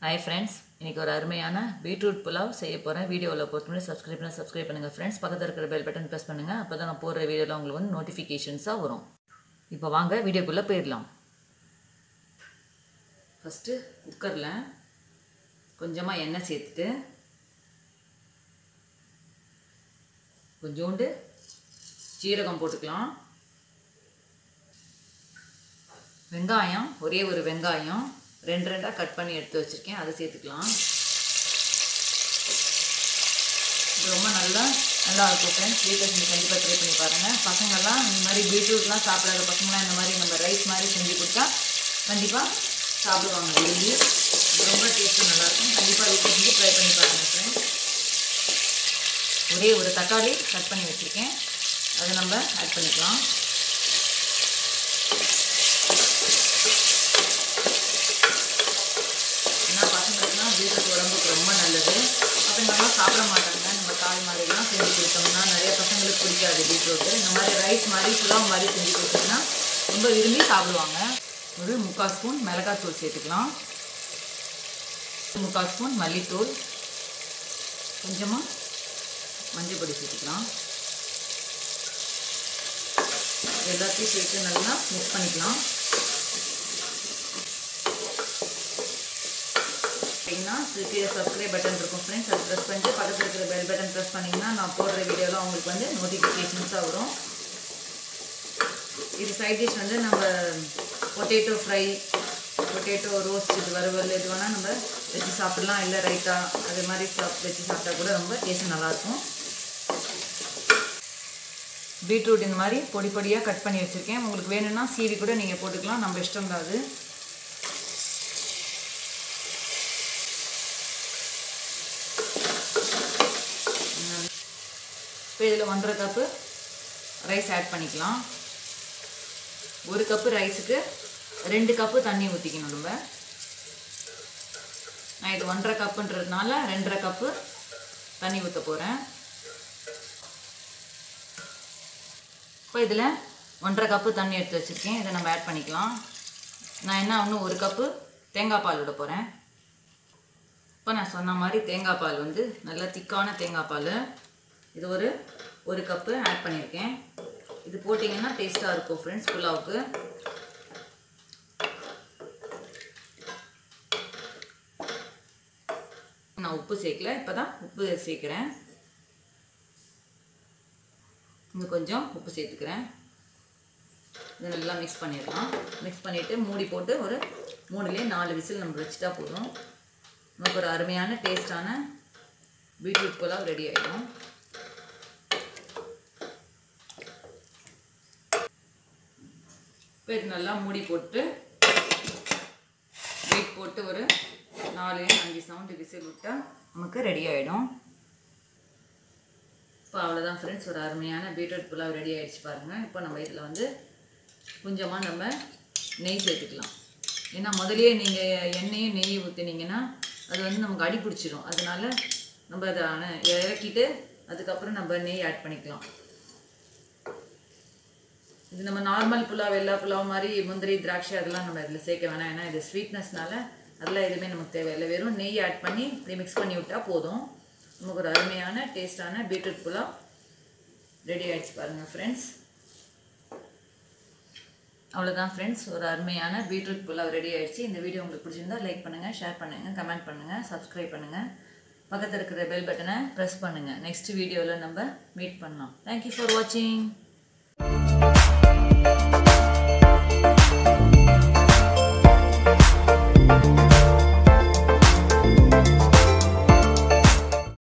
hi friends இன்றைக்கி ஒரு அருமையான பீட்ரூட் புலாவ் செய்ய போகிறேன் வீடியோவில் பொறுத்த முன்னாடி சப்ஸ்கிரைப் பண்ண சப்ஸ்கிரைப் பண்ணுங்கள் ஃப்ரெண்ட்ஸ் பக்கத்தில் இருக்கிற பெல் பட்டன் ப்ரெஸ் பண்ணுங்கள் அப்போ தான் நான் போடுற வீடியோவில் உங்களுக்கு வந்து நோட்டிஃபிகேஷன்ஸாக வரும் இப்போ வாங்க வீடியோக்குள்ளே போயிடலாம் ஃபஸ்ட்டு குக்கரில் கொஞ்சமாக எண்ணெய் சேர்த்துட்டு கொஞ்சோண்டு சீரகம் போட்டுக்கலாம் வெங்காயம் ஒரே ஒரு வெங்காயம் ரெண்டு ரெண்டாக கட் பண்ணி எடுத்து வச்சுருக்கேன் அதை சேர்த்துக்கலாம் இது ரொம்ப நல்லா நல்லா இருக்கும் ஃப்ரெண்ட்ஸ் வீட்டில் செஞ்சு கண்டிப்பாக ட்ரை பண்ணி பாருங்கள் பசங்கள்லாம் இந்த மாதிரி பீட்ரூட்லாம் சாப்பிடாத பசங்களாம் இந்த மாதிரி நம்ம ரைஸ் மாதிரி செஞ்சு கொடுத்தா கண்டிப்பாக சாப்பிடுவாங்க விரும்பி இது ரொம்ப டேஸ்ட்டும் நல்லாயிருக்கும் கண்டிப்பாக வீட்டில் செஞ்சு ட்ரை பண்ணி பாருங்கள் ஃப்ரெண்ட்ஸ் ஒரே ஒரு தக்காளி கட் பண்ணி வச்சுருக்கேன் அதை நம்ம ஆட் பண்ணிக்கலாம் ஏன்னா பசங்களுக்குலாம் பீட்ரூட் உடம்புக்கு ரொம்ப நல்லது பசங்கள்லாம் சாப்பிட மாட்டாங்க நம்ம காய் மாதிரிலாம் செஞ்சு கொடுத்தோம்னா நிறைய பசங்களுக்கு பிடிக்காது பீட்ரூட்டு இந்த மாதிரி ரைஸ் மாதிரி புலாவ் மாதிரி செஞ்சு கொடுத்தோம்னா ரொம்ப விரும்பி சாப்பிடுவாங்க ஒரு முக்கால் ஸ்பூன் மிளகாத்தூள் சேர்த்துக்கலாம் முக்கால் ஸ்பூன் மல்லித்தூள் கொஞ்சமாக மஞ்சள் பொடி சேர்த்துக்கலாம் எல்லாத்தையும் சேர்த்து நல்லா மிக்ஸ் பண்ணிக்கலாம் பார்த்தீங்கன்னா கீழே சப்ஸ்கிரைப் பட்டன் இருக்கும் ஃப்ரெண்ட்ஸ் அது ப்ரெஸ் பண்ணிட்டு பக்கத்தில் இருக்கிற பெல் பட்டன் ப்ரெஸ் பண்ணிங்கன்னா நான் போடுற வீடியோவில் உங்களுக்கு வந்து நோட்டிஃபிகேஷன்ஸாக வரும் இது சைட் டிஷ் வந்து நம்ம பொட்டேட்டோ ஃப்ரை பொட்டேட்டோ ரோஸ்ட் இது வறுவல் இது வேணால் நம்ம வச்சு சாப்பிட்லாம் இல்லை ரைத்தா அது மாதிரி சாப் வச்சு சாப்பிட்டா கூட ரொம்ப டேஸ்ட் நல்லாயிருக்கும் பீட்ரூட் இந்த மாதிரி பொடி பொடியாக கட் பண்ணி வச்சுருக்கேன் உங்களுக்கு வேணும்னா சீவி கூட நீங்கள் போட்டுக்கலாம் நம்ம இஷ்டம் தான் அது இப்போ இதில் ஒன்றரை கப்பு ரைஸ் ஆட் பண்ணிக்கலாம் ஒரு கப்பு ரைஸுக்கு ரெண்டு கப்பு தண்ணி ஊற்றிக்கணும் நம்ம நான் இது ஒன்றரை கப்புன்றதுனால ரெண்டரை கப்பு தண்ணி ஊற்ற போகிறேன் இப்போ இதில் ஒன்றரை கப்பு தண்ணி எடுத்து வச்சுருக்கேன் இதை நம்ம ஆட் பண்ணிக்கலாம் நான் என்ன இன்னும் ஒரு கப்பு தேங்காய் பால் விட போகிறேன் இப்போ நான் சொன்ன மாதிரி தேங்காய் பால் வந்து நல்லா திக்கான தேங்காய் பால் இது ஒரு ஒரு கப்பு ஆட் பண்ணியிருக்கேன் இது போட்டிங்கன்னா டேஸ்ட்டாக இருக்கும் ஃப்ரெண்ட்ஸ் புலாவுக்கு நான் உப்பு சேர்க்கல இப்போ தான் உப்பு சேர்க்குறேன் இன்னும் கொஞ்சம் உப்பு சேர்த்துக்கிறேன் இது நல்லா மிக்ஸ் பண்ணிடலாம் மிக்ஸ் பண்ணிவிட்டு மூடி போட்டு ஒரு மூணுலேயே நாலு விசில் நம்ம வச்சுட்டா போதும் நமக்கு ஒரு அருமையான டேஸ்டான பீட்ரூட் புலாவ் ரெடி ஆகிடும் இப்போ இது நல்லா மூடி போட்டு வெயிட் போட்டு ஒரு நாலு அஞ்சு சவுண்டு விசில் விட்டால் நமக்கு ரெடி ஆகிடும் இப்போ அவ்வளோதான் ஃப்ரெண்ட்ஸ் ஒரு அருமையான பீட்ரூட் புலாவ் ரெடி ஆகிடுச்சு பாருங்கள் இப்போ நம்ம இதில் வந்து கொஞ்சமாக நம்ம நெய் சேர்த்துக்கலாம் ஏன்னா முதலியே நீங்கள் எண்ணெயும் நெய் ஊற்றினீங்கன்னா அது வந்து நமக்கு அடி பிடிச்சிரும் அதனால நம்ம அதை இறக்கிட்டு அதுக்கப்புறம் நம்ம நெய் ஆட் பண்ணிக்கலாம் இது நம்ம நார்மல் புலாவ் எல்லா புலாவ் மாதிரி முந்திரி திராட்சை அதெல்லாம் நம்ம இதில் சேர்க்க வேணாம் ஏன்னா இது ஸ்வீட்னஸ்னால அதெல்லாம் எதுவுமே நமக்கு தேவையில்லை வெறும் நெய் ஆட் பண்ணி இப்படி மிக்ஸ் பண்ணி விட்டால் போதும் நமக்கு ஒரு அருமையான டேஸ்டான பீட்ரூட் புலாவ் ரெடி ஆகிடுச்சு பாருங்கள் ஃப்ரெண்ட்ஸ் அவ்வளோதான் ஃப்ரெண்ட்ஸ் ஒரு அருமையான பீட்ரூட் புலாவ் ரெடி ஆகிடுச்சு இந்த வீடியோ உங்களுக்கு பிடிச்சிருந்தா லைக் பண்ணுங்கள் ஷேர் பண்ணுங்கள் கமெண்ட் பண்ணுங்கள் சப்ஸ்கிரைப் பண்ணுங்கள் பக்கத்தில் இருக்கிற பெல் பட்டனை ப்ரெஸ் பண்ணுங்கள் நெக்ஸ்ட் வீடியோவில் நம்ம மீட் பண்ணலாம் தேங்க்யூ ஃபார் வாட்சிங்